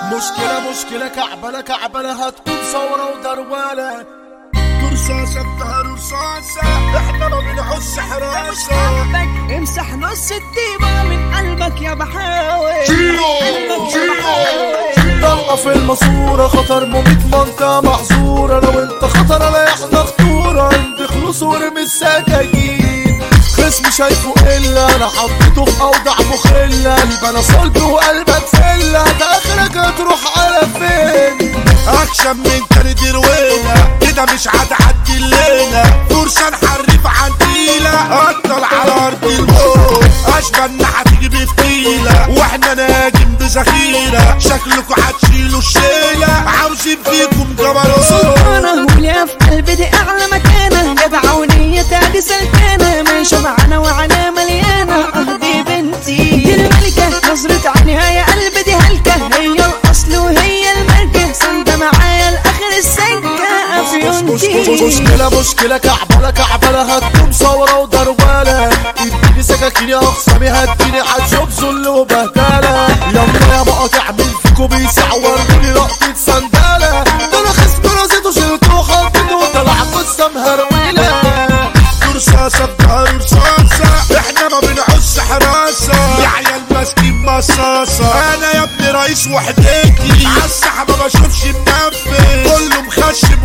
مشكلة مشكلة كعبلة كعبلة هتكون ثورة ودروالة رصاصة بتاع رصاصة احنا ما بنحس حراسة امسح نص الديبة من قلبك يا بحاول قلبك يا بحاول ضلة في الماسورة خطر مميت منطقة محظورة لو انت خطر لا احنا خطورة عندي خلوص ورمي السكاكين خصمي شايفه إلا أنا حطيته في أوضع مخلة قلب أنا صلب وقلبك فلة ده آخرك هتروح على فين اكشن من تاني دروينا كده مش هتعدي الليلة فرصة نحرف عن تقيلة اطل على ارض الموت اشبالنا هتيجي بفتيلة واحنا ناجم بذخيرة شكلكوا هتشيلوا الشيلة عاوزين فيكم جبروت انا وليا في قلبي دي اعلى مكانه جدعة ونيتها دي سلكانه ماشيه معانا وعنا مليانه اه دي بنتي دي الملكه نظرة عينيها يا قلبي دي هلكه هي الاصل وهي الملكه سندة معايا لاخر السكه افيونتي مشكلة مشكلة كعبلة كعبلة هتكون ثورة ودروالة اديني سكاكين يا اخصامي هديني هتشوف ذل وبهدلة يلا يا بقى تعمل فيكو بيسع وروني لقطة سندالة ده انا خصم راسيته شلته وحطيته وطلع قصة مهرولة رصاصة بتاع رصاصة احنا ما بنعوز حراسة يا عيال ماسكين مصاصة انا يا ابني رئيس وحدتي عالساحة ما بشوفش منفذ كله مخشب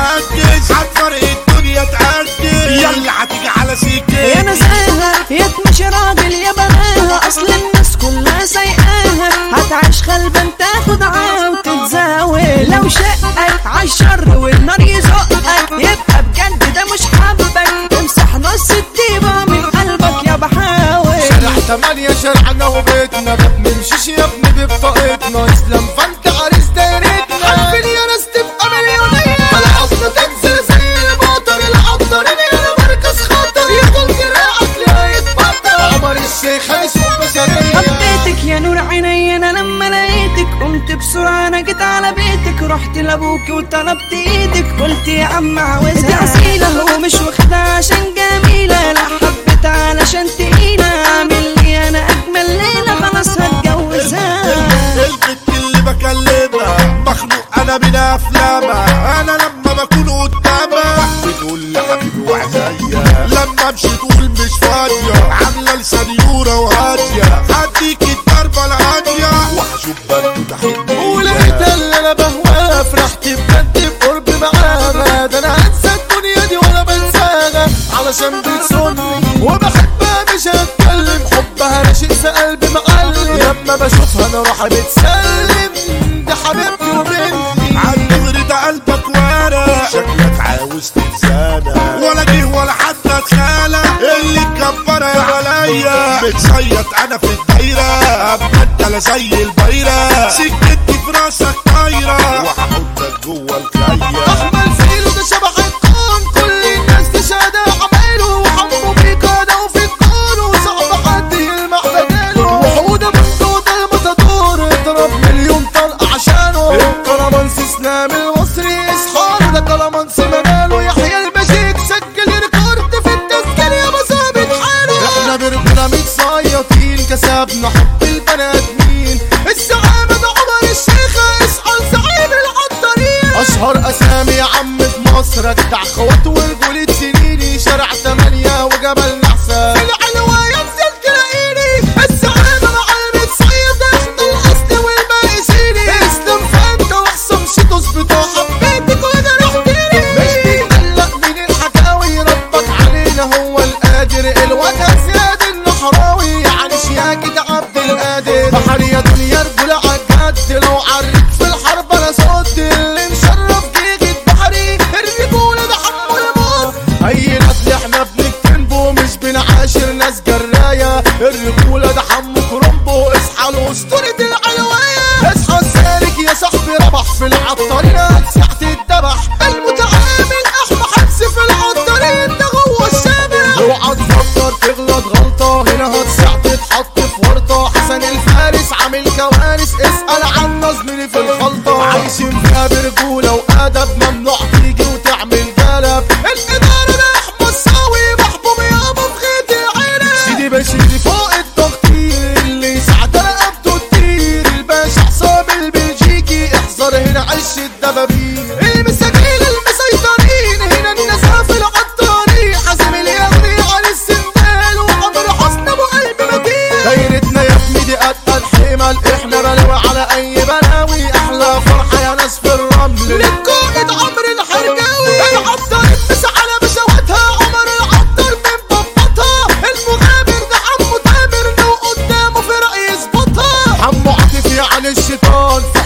ومعجز هتفرق الدنيا تأجل يلا هتيجي على سكتي يا نساها يا تمشي راجل يا بناها اصل الناس كلها سايقاها هتعيش خلبا تاخد عا وتتزاول لو شقك عالشر والنار يزقك يبقى بجد ده مش حبك امسح نص الديبة من قلبك يا بحاول شارع تمانية شارعنا وبيتنا ما بنمشيش يا ابني ببطاقتنا اسلام فانت عريس دايرتنا عارفين يا ناس تبقى مليونية على اصل تنزل زي المطر العطر انا مركز خطر ياخد دراعك لا يتبطل عمر الشيخ هيسوق بشرية حبيتك يا نور عيني انا لما لقيتك قمت بسرعة انا جيت على بيتك رحت لابوك وطلبت ايدك قلت يا عم عاوزها دي اصيلة ومش واخدها عشان جميلة لا حبيت علشان تقيلة اعمل لي انا اجمل ليلة خلاص هتجوزها البت اللي بكلمها مخنوق انا من افلامها انا لما بكون قدامها بتقول لي حبيبي وعزيا لما امشي تقول مش فاضيه عامله لسنيوره وهاديه هديك الضربه الهاديه وهشوف بنت تحبني ولقيت اللي انا بهواها فرحت بجد بقرب معاها ده انا انسى الدنيا دي ولا بنساها علشان بتصوني وبحبها مش هتكلم حبها راشق في قلبي معلم لما بشوفها انا روحي بتسلم دي حبيبتي وبنتي عالدغري ده قلبك ورق شكلك عاوز تتزانى ولا جه ولا حتى اتخانق اللي كبر يا ولايا بتصيط انا في الدايرة ابدل زي البايرة سكتي في راسك طايرة وهحطك جوه الكاية احمل فيلو ده شبح الكون كل الناس تشهد عمايله وحمو بيقاده وفي الكون وصعب حد يلمع بداله وحوده ممدودة المتدور اضرب مليون طلقة عشانه الكرمانس اسلام المصري اصحابه ده كرمانس مناله يحيى المشيك سجل ريكورد في التسجيل يا مصابة حاله احنا برجولة متصيطين كسبنا حب البني ادمين الزعامة ده عمر الشيخة اسأل زعيم العطارين اشهر اسامي يا عم في مصر اجدع خوات ورجولة سنيني شارع تمانية وجبل نحسة في العلوية نزل تلاقيني الزعامة مع المتصيد اخد الاصل والباقي سيني اسلم فانت واحسن شيتوس بتوع حبيتك وانا رحتيني مش بيقلق من الحكاوي ربك علينا هو القادر الوجه زياد النحراوي يعني شياكة عبد القادر بحر يا دنيا رجولة عالجد لو عرك في الحرب انا صوت اللي مشرف جيجة بحري الرجولة ده حمو الموت اي نسل احنا بنكتنبه مش بنعاشر ناس جراية الرجولة ده حمو كرومبو اصحى لأسطورة العلوية اصحى السالك يا صاحبي ربح في العطارين ساعة الدبح المتعامل احمى حبس في العطارين ده جوه الشارع اوعى تفكر تغلط غلطة هنا هتسع تتحط في ورطة حسن الفارس عامل كوارث اسأل عن نظمي في الخلطة عايشين فيها برجولة وأدب ممنوع تيجي وتعمل جلب الإدارة ده أحمد الصاوي محبوب يابا في غيط العيلة سيدي بشيري فوق التقدير اللي ساعة رقبته تطير الباشا حسام البلجيكي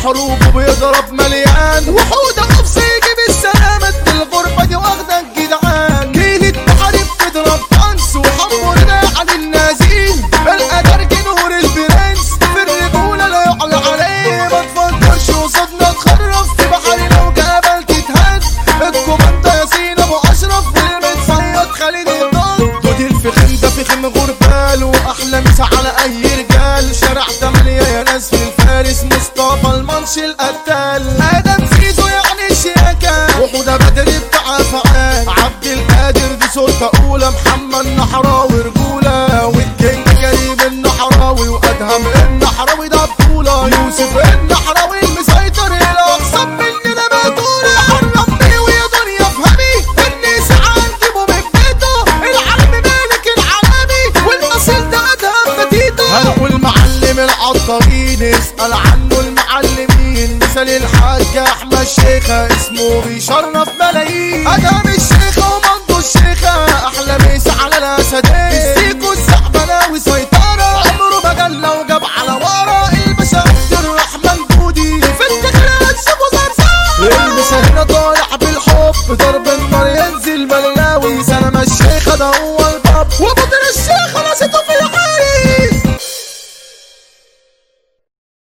حروبه بيضرب مليان وحود قفص يجيب السلامة الغربة دي واخدة الجدعان جيلة محارب تضرب طنس وحمو رداء عن النازين القدر نور البرنس في الرجولة لا يعلى عليه ما تفكرش قصادنا تخرف في بحر لو جبل تتهز الكوماندا ياسين ابو اشرف والمتصيد خالد الضال دودي الفخم ده فخم غربال واحلى مسا على اي رجال شارع تمانية يا ناس في الفارس مصطفى المنش القتال ادم زيزو يعني الشياكة وحودة بدر بتاع فعال عبد القادر دي سلطة اولى محمد نحراوي رجولة والكينج كريم النحراوي وادهم النحراوي ده بطولة يوسف النحراوي المسيطر الاقصى مننا بطولة حرم بيه ويا دنيا افهمي الناس عندي من بيته العلم مالك العالمي والنصيل ده ادهم فتيته والمعلم العطارين اسأل عنه المعلمين مثل الحاج احمد شيخة اسمه بيشرف ملايين ادهم الشيخة ومنضو الشيخة احلى مسا على الاسدين السيكو الزعبلاوي سيطرة عمره ما جل وجل